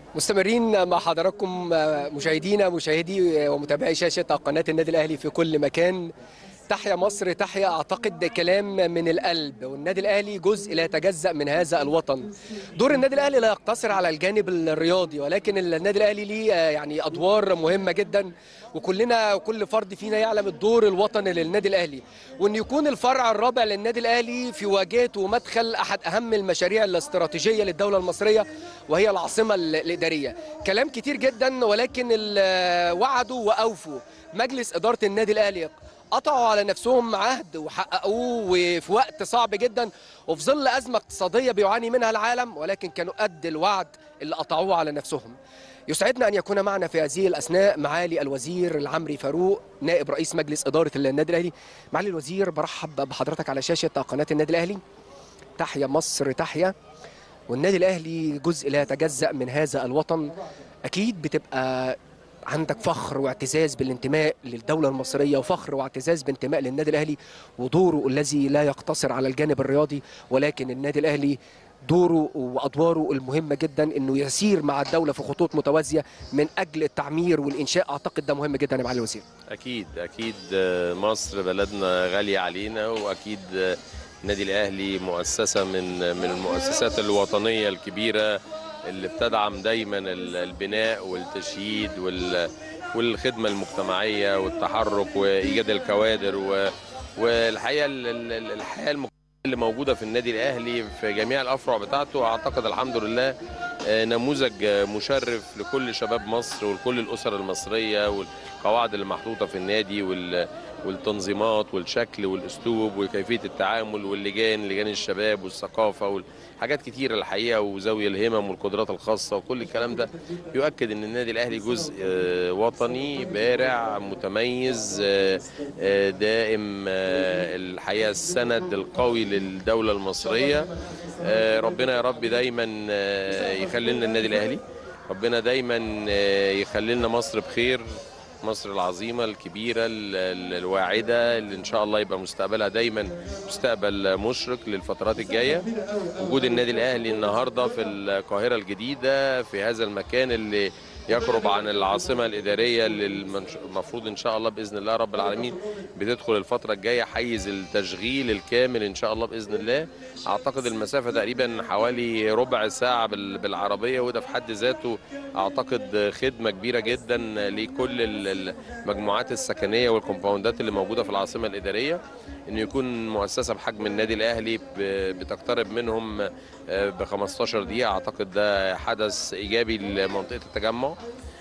مستمرين مع حضراتكم مشاهدينا مشاهدي ومتابعي شاشة قناة النادي الأهلي في كل مكان تحيا مصر تحيا أعتقد كلام من القلب والنادي الأهلي جزء لا يتجزأ من هذا الوطن دور النادي الأهلي لا يقتصر على الجانب الرياضي ولكن النادي الأهلي ليه يعني أدوار مهمة جدا وكلنا وكل فرد فينا يعلم الدور الوطني للنادي الأهلي وأن يكون الفرع الرابع للنادي الأهلي في واجهة ومدخل أحد أهم المشاريع الاستراتيجية للدولة المصرية وهي العاصمة الإدارية كلام كتير جدا ولكن وعدوا وأوفوا مجلس إدارة النادي الأهلي قطعوا على نفسهم عهد وحققوه وفي وقت صعب جدا وفي ظل أزمة اقتصادية بيعاني منها العالم ولكن كانوا قد الوعد اللي قطعوه على نفسهم يسعدنا أن يكون معنا في هذه الأثناء معالي الوزير العمري فاروق نائب رئيس مجلس إدارة النادي الأهلي معالي الوزير برحب بحضرتك على شاشة قناة النادي الأهلي تحيا مصر تحيا والنادي الأهلي جزء لا يتجزأ من هذا الوطن أكيد بتبقى عندك فخر واعتزاز بالانتماء للدولة المصرية وفخر واعتزاز بانتماء للنادي الأهلي ودوره الذي لا يقتصر على الجانب الرياضي ولكن النادي الأهلي دوره وادواره المهمه جدا انه يسير مع الدوله في خطوط متوازيه من اجل التعمير والانشاء اعتقد ده مهم جدا يا معالي الوزير. اكيد اكيد مصر بلدنا غاليه علينا واكيد النادي الاهلي مؤسسه من من المؤسسات الوطنيه الكبيره اللي بتدعم دايما البناء والتشييد والخدمه المجتمعيه والتحرك وايجاد الكوادر والحقيقه الحياه اللي موجوده في النادي الاهلي في جميع الافرع بتاعته اعتقد الحمد لله نموذج مشرف لكل شباب مصر ولكل الاسر المصريه والقواعد اللي محطوطه في النادي والتنظيمات والشكل والاسلوب وكيفيه التعامل واللجان لجان الشباب والثقافه حاجات كتيره الحقيقه وزاويه الهمم والقدرات الخاصه وكل الكلام ده يؤكد ان النادي الاهلي جزء وطني بارع متميز دائم الحقيقه السند القوي للدوله المصريه ربنا يا رب دايما يخلي لنا النادي الاهلي ربنا دايما يخلي لنا مصر بخير مصر العظيمه الكبيره الواعده اللي ان شاء الله يبقى مستقبلها دايما مستقبل مشرق للفترات الجايه وجود النادي الاهلي النهارده في القاهره الجديده في هذا المكان اللي يقرب عن العاصمه الاداريه اللي المفروض ان شاء الله باذن الله رب العالمين بتدخل الفتره الجايه حيز التشغيل الكامل ان شاء الله باذن الله اعتقد المسافه تقريبا حوالي ربع ساعه بالعربيه وده في حد ذاته اعتقد خدمه كبيره جدا لكل المجموعات السكنيه والكومباوندات اللي موجوده في العاصمه الاداريه انه يكون مؤسسه بحجم النادي الاهلي بتقترب منهم ب 15 دقيقه اعتقد ده حدث ايجابي لمنطقه التجمع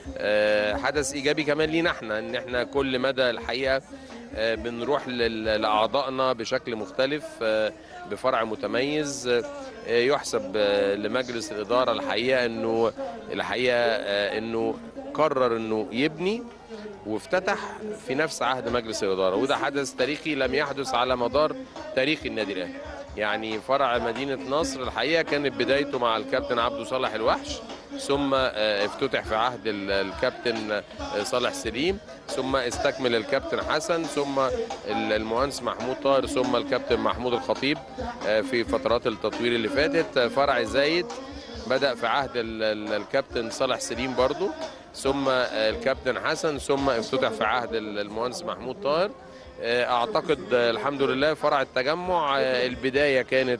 حدث ايجابي كمان لينا احنا ان احنا كل مدى الحقيقه بنروح لاعضائنا بشكل مختلف بفرع متميز يحسب لمجلس الاداره الحقيقه انه الحقيقه انه قرر انه يبني وافتتح في نفس عهد مجلس الاداره وده حدث تاريخي لم يحدث على مدار تاريخ النادي الاهلي يعني فرع مدينه نصر الحقيقه كانت بدايته مع الكابتن عبده صالح الوحش ثم افتتح في عهد الكابتن صالح سليم ثم استكمل الكابتن حسن ثم المهندس محمود طاهر ثم الكابتن محمود الخطيب في فترات التطوير اللي فاتت فرع زايد بدأ في عهد الكابتن صالح سليم برضو ثم الكابتن حسن ثم افتتح في عهد المهندس محمود طاهر اعتقد الحمد لله فرع التجمع البدايه كانت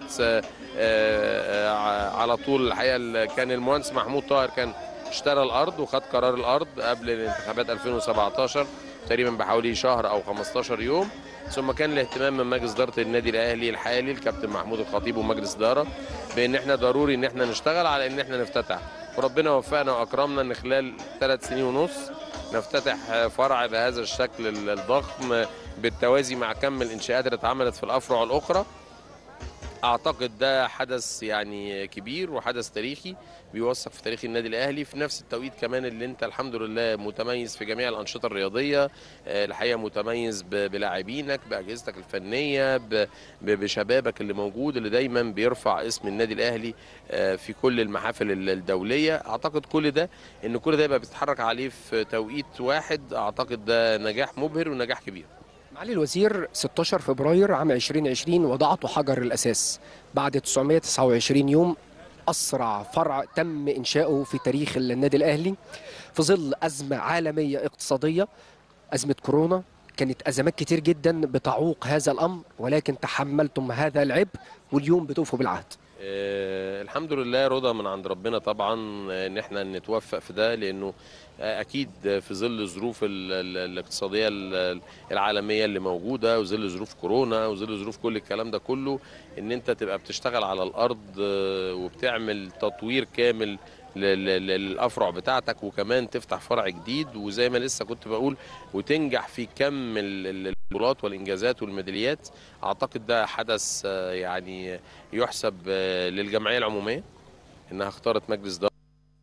على طول الحقيقه كان المهندس محمود طاهر كان اشترى الارض وخد قرار الارض قبل الانتخابات 2017 تقريبا بحوالي شهر او 15 يوم ثم كان الاهتمام من مجلس اداره النادي الاهلي الحالي الكابتن محمود الخطيب ومجلس اداره بان احنا ضروري ان احنا نشتغل على ان احنا نفتتح وربنا وفقنا واكرمنا ان خلال ثلاث سنين ونص نفتتح فرع بهذا الشكل الضخم بالتوازي مع كم الانشاءات اللي اتعملت في الافرع الاخرى اعتقد ده حدث يعني كبير وحدث تاريخي بيوثق في تاريخ النادي الاهلي في نفس التوقيت كمان اللي انت الحمد لله متميز في جميع الانشطه الرياضيه الحقيقه متميز بلاعبينك باجهزتك الفنيه بشبابك اللي موجود اللي دايما بيرفع اسم النادي الاهلي في كل المحافل الدوليه اعتقد كل ده ان كل ده يبقى بيتحرك عليه في توقيت واحد اعتقد ده نجاح مبهر ونجاح كبير معالي الوزير 16 فبراير عام 2020 وضعته حجر الأساس بعد 929 يوم اسرع فرع تم انشاؤه في تاريخ النادي الاهلي في ظل ازمه عالميه اقتصاديه ازمه كورونا كانت ازمات كتير جدا بتعوق هذا الامر ولكن تحملتم هذا العبء واليوم بتوفوا بالعهد آه، الحمد لله رضا من عند ربنا طبعا آه، ان احنا نتوفق في ده لانه آه، اكيد في ظل الظروف ال- ال- الاقتصاديه ال- العالميه اللي موجوده وظل ظروف كورونا وظل ظروف كل الكلام ده كله ان انت تبقى بتشتغل على الارض آه، وبتعمل تطوير كامل ل- ل- للافرع بتاعتك وكمان تفتح فرع جديد وزي ما لسه كنت بقول وتنجح في كم ال- ال- البطولات والانجازات والميداليات اعتقد ده حدث آه، يعني يحسب آه، للجمعيه العموميه انها اختارت مجلس ده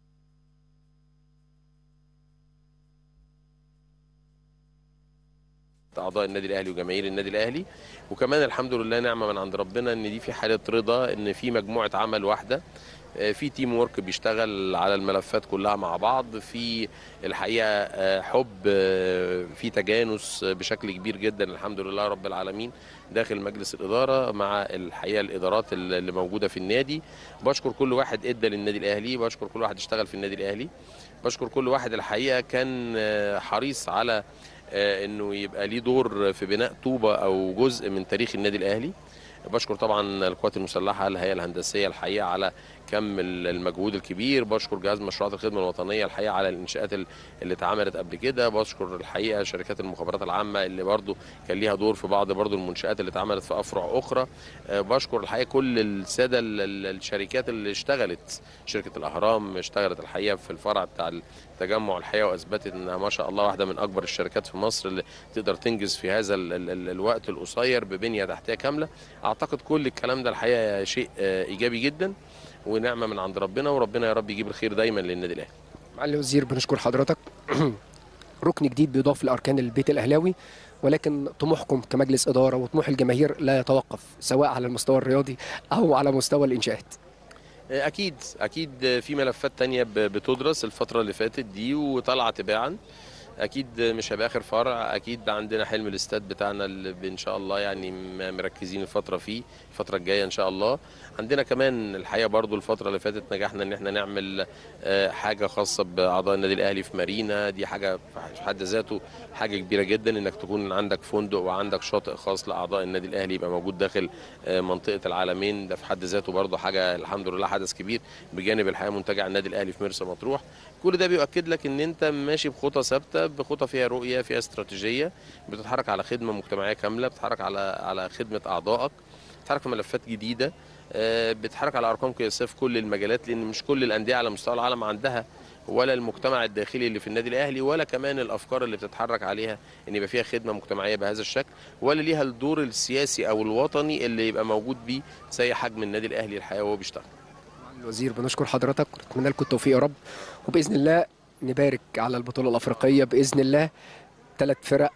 اعضاء النادي الاهلي وجماهير النادي الاهلي وكمان الحمد لله نعمه من عند ربنا ان دي في حاله رضا ان في مجموعه عمل واحده آه، في تيم وورك بيشتغل على الملفات كلها مع بعض في الحقيقه آه، حب آه، في تجانس بشكل كبير جدا الحمد لله رب العالمين داخل مجلس الاداره مع الحقيقه الادارات اللي موجوده في النادي بشكر كل واحد ادى للنادي الاهلي بشكر كل واحد اشتغل في النادي الاهلي بشكر كل واحد الحقيقه كان آه، حريص على آه، انه يبقى ليه دور في بناء طوبه او جزء من تاريخ النادي الاهلي بشكر طبعا القوات المسلحه الهيئه الهندسيه الحقيقه على كم المجهود الكبير بشكر جهاز مشروعات الخدمه الوطنيه الحقيقه على الانشاءات ال- اللي اتعملت قبل كده بشكر الحقيقه شركات المخابرات العامه اللي برضو كان ليها دور في بعض برضو المنشات اللي اتعملت في افرع اخرى آه، بشكر الحقيقه كل الساده ال- ال- الشركات اللي اشتغلت شركه الاهرام اشتغلت الحقيقه في الفرع بتاع التجمع الحقيقه واثبتت انها ما شاء الله واحده من اكبر الشركات في مصر اللي تقدر تنجز في هذا ال ال ال الوقت القصير ببنيه تحتيه كامله اعتقد كل الكلام ده الحقيقه شيء آه، ايجابي جدا ونعمه من عند ربنا وربنا يا رب يجيب الخير دايما للنادي الاهلي معالي الوزير بنشكر حضرتك ركن جديد بيضاف لاركان البيت الاهلاوي ولكن طموحكم كمجلس اداره وطموح الجماهير لا يتوقف سواء على المستوى الرياضي او على مستوى الانشاءات اكيد اكيد في ملفات تانية ب- بتدرس الفتره اللي فاتت دي وطالعه تباعا اكيد مش هيبقى اخر فرع اكيد عندنا حلم الاستاد بتاعنا اللي ان شاء الله يعني م- مركزين الفتره فيه الفتره الجايه ان شاء الله عندنا كمان الحقيقه برضو الفتره اللي فاتت نجحنا ان احنا نعمل آه، حاجه خاصه باعضاء النادي الاهلي في مارينا دي حاجه في حد ذاته حاجه كبيره جدا انك تكون عندك فندق وعندك شاطئ خاص لاعضاء النادي الاهلي يبقى موجود داخل آه، منطقه العالمين ده في حد ذاته برضو حاجه الحمد لله حدث كبير بجانب الحقيقه منتجع النادي الاهلي في مرسى مطروح كل ده بيؤكد لك ان انت ماشي بخطى ثابته بخطى فيها رؤيه فيها استراتيجيه بتتحرك على خدمه مجتمعيه كامله بتتحرك على على خدمه اعضائك بتتحرك في ملفات جديده آه، بتتحرك على ارقام قياسيه في كل المجالات لان مش كل الانديه على مستوى العالم عندها ولا المجتمع الداخلي اللي في النادي الاهلي ولا كمان الافكار اللي بتتحرك عليها ان يبقى فيها خدمه مجتمعيه بهذا الشكل ولا ليها الدور السياسي او الوطني اللي يبقى موجود بيه زي حجم النادي الاهلي الحقيقه وهو بيشتغل معالي الوزير بنشكر حضرتك ونتمنى لكم التوفيق يا رب وباذن الله نبارك على البطوله الافريقيه باذن الله ثلاث فرق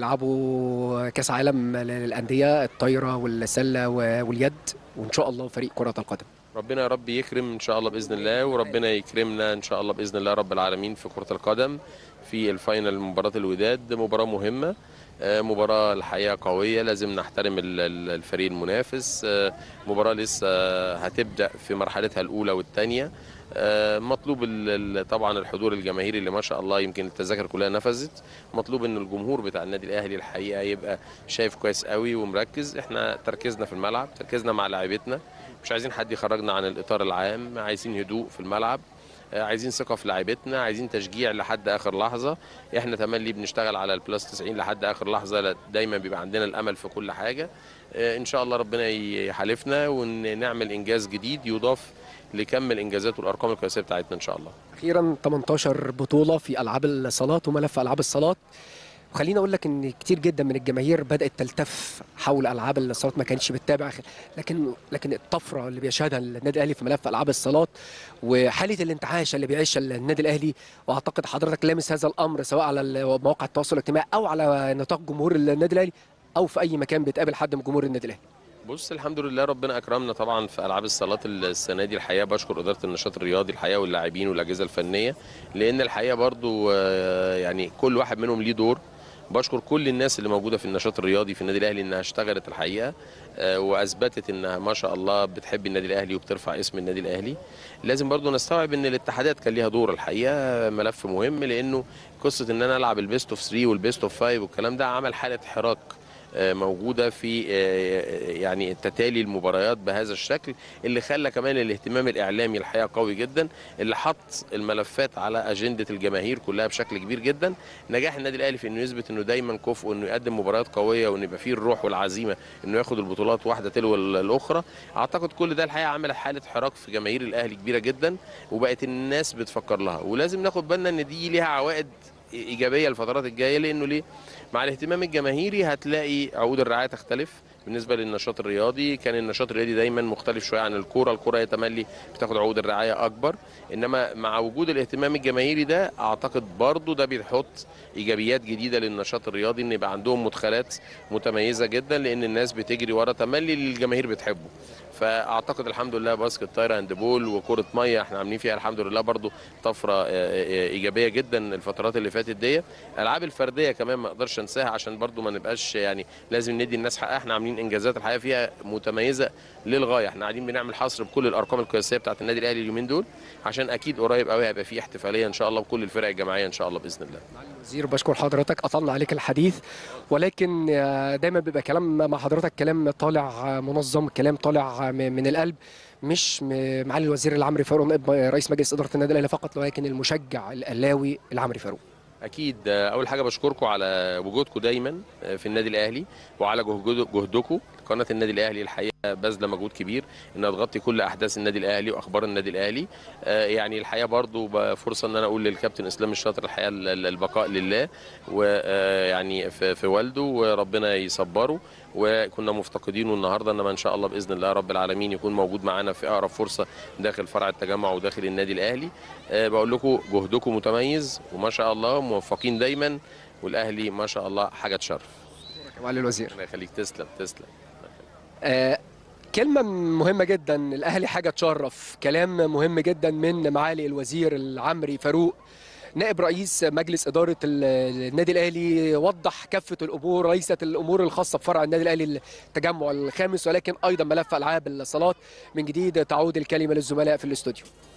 هيلعبوا كاس عالم للانديه الطايره والسله واليد وان شاء الله فريق كره القدم ربنا يا رب يكرم ان شاء الله باذن الله وربنا يكرمنا ان شاء الله باذن الله رب العالمين في كره القدم في الفاينل مباراه الوداد مباراه مهمه آه، مباراة الحقيقة قوية لازم نحترم ال- ال- الفريق المنافس آه، مباراة لسه هتبدأ في مرحلتها الأولى والثانية مطلوب ال- ال- طبعا الحضور الجماهيري اللي ما شاء الله يمكن التذاكر كلها نفذت مطلوب ان الجمهور بتاع النادي الاهلي الحقيقه يبقى شايف كويس قوي ومركز احنا تركيزنا في الملعب تركيزنا مع لاعيبتنا مش عايزين حد يخرجنا عن الاطار العام عايزين هدوء في الملعب آه، عايزين ثقه في لاعيبتنا عايزين تشجيع لحد اخر لحظه احنا تملي بنشتغل على البلس 90 لحد اخر لحظه لا- دايما بيبقى عندنا الامل في كل حاجه آه، ان شاء الله ربنا يحالفنا ونعمل انجاز جديد يضاف لكم الانجازات والارقام القياسيه بتاعتنا ان شاء الله اخيرا 18 بطوله في العاب الصالات وملف العاب الصالات وخليني اقول لك ان كتير جدا من الجماهير بدات تلتف حول العاب الصالات ما كانتش بتتابع لكن لكن الطفره اللي بيشهدها النادي الاهلي في ملف العاب الصالات وحاله الانتعاش اللي بيعيشها النادي الاهلي واعتقد حضرتك لامس هذا الامر سواء على مواقع التواصل الاجتماعي او على نطاق جمهور النادي الاهلي او في اي مكان بيتقابل حد من جمهور النادي الاهلي بص الحمد لله ربنا اكرمنا طبعا في العاب الصالات السنه دي الحقيقه بشكر اداره النشاط الرياضي الحقيقه واللاعبين والاجهزه الفنيه لان الحقيقه برضو آه، يعني كل واحد منهم ليه دور بشكر كل الناس اللي موجوده في النشاط الرياضي في النادي الاهلي انها اشتغلت الحقيقه آه، واثبتت انها ما شاء الله بتحب النادي الاهلي وبترفع اسم النادي الاهلي لازم برضو نستوعب ان الاتحادات كان ليها دور الحقيقه ملف مهم لانه قصه ان انا العب البيست اوف 3 والبيست اوف 5 والكلام ده عمل حاله حراك آه، موجوده في آه، يعني تتالي المباريات بهذا الشكل اللي خلى كمان الاهتمام الاعلامي الحقيقه قوي جدا اللي حط الملفات على اجنده الجماهير كلها بشكل كبير جدا نجاح النادي الاهلي في انه يثبت انه دايما كفء انه يقدم مباريات قويه وان يبقى فيه الروح والعزيمه انه ياخد البطولات واحده تلو الاخرى اعتقد كل ده الحقيقه عمل حاله حراك في جماهير الاهلي كبيره جدا وبقت الناس بتفكر لها ولازم ناخد بالنا ان دي ليها عوائد ايجابيه الفترات الجايه لانه ليه مع الاهتمام الجماهيري هتلاقي عقود الرعايه تختلف بالنسبه للنشاط الرياضي كان النشاط الرياضي دايما مختلف شويه عن الكوره الكوره يتملي بتاخد عقود الرعايه اكبر انما مع وجود الاهتمام الجماهيري ده اعتقد برضو ده بيحط ايجابيات جديده للنشاط الرياضي ان يبقى عندهم مدخلات متميزه جدا لان الناس بتجري ورا تملي اللي الجماهير بتحبه فاعتقد الحمد لله باسكت طايره هاند بول وكره ميه احنا عاملين فيها الحمد لله برضو طفره آه، آه، ايجابيه جدا الفترات اللي فاتت دي الالعاب الفرديه كمان ما اقدرش انساها عشان برضو ما نبقاش يعني لازم ندي الناس حقها احنا عاملين انجازات الحقيقه فيها متميزه للغايه احنا قاعدين بنعمل حصر بكل الارقام القياسيه بتاعت النادي الاهلي اليومين دول عشان اكيد قريب قوي هيبقى في احتفاليه ان شاء الله بكل الفرق الجماعيه ان شاء الله باذن الله وزير بشكر حضرتك أطلنا عليك الحديث ولكن آه، دايما بيبقى كلام مع حضرتك كلام طالع آه، منظم كلام طالع آه، م- من القلب مش م- معالي الوزير العمري فاروق نائب رئيس مجلس إدارة النادي الأهلي فقط ولكن المشجع الأهلاوي العمري فاروق اكيد آه، اول حاجه بشكركم على وجودكم دايما آه، في النادي الاهلي وعلى جهد- جهدكم قناه النادي الاهلي الحقيقه باذله مجهود كبير انها تغطي كل احداث النادي الاهلي واخبار النادي الاهلي آه، يعني الحقيقه برضو بقى فرصه ان انا اقول للكابتن اسلام الشاطر الحقيقه ال- ال- البقاء لله ويعني في في والده وربنا يصبره وكنا مفتقدينه النهارده انما ان شاء الله باذن الله رب العالمين يكون موجود معانا في اقرب فرصه داخل فرع التجمع وداخل النادي الاهلي آه، بقول لكم جهدكم متميز وما شاء الله موفقين دايما والاهلي ما شاء الله حاجه تشرف معالي الوزير الله يخليك تسلم تسلم آه، كلمة مهمة جدا الأهلي حاجة تشرف كلام مهم جدا من معالي الوزير العمري فاروق نائب رئيس مجلس إدارة ال- النادي الأهلي وضح كافة الأمور ليست الأمور الخاصة بفرع النادي الأهلي التجمع الخامس ولكن أيضا ملف ألعاب الصالات من جديد تعود الكلمة للزملاء في الاستوديو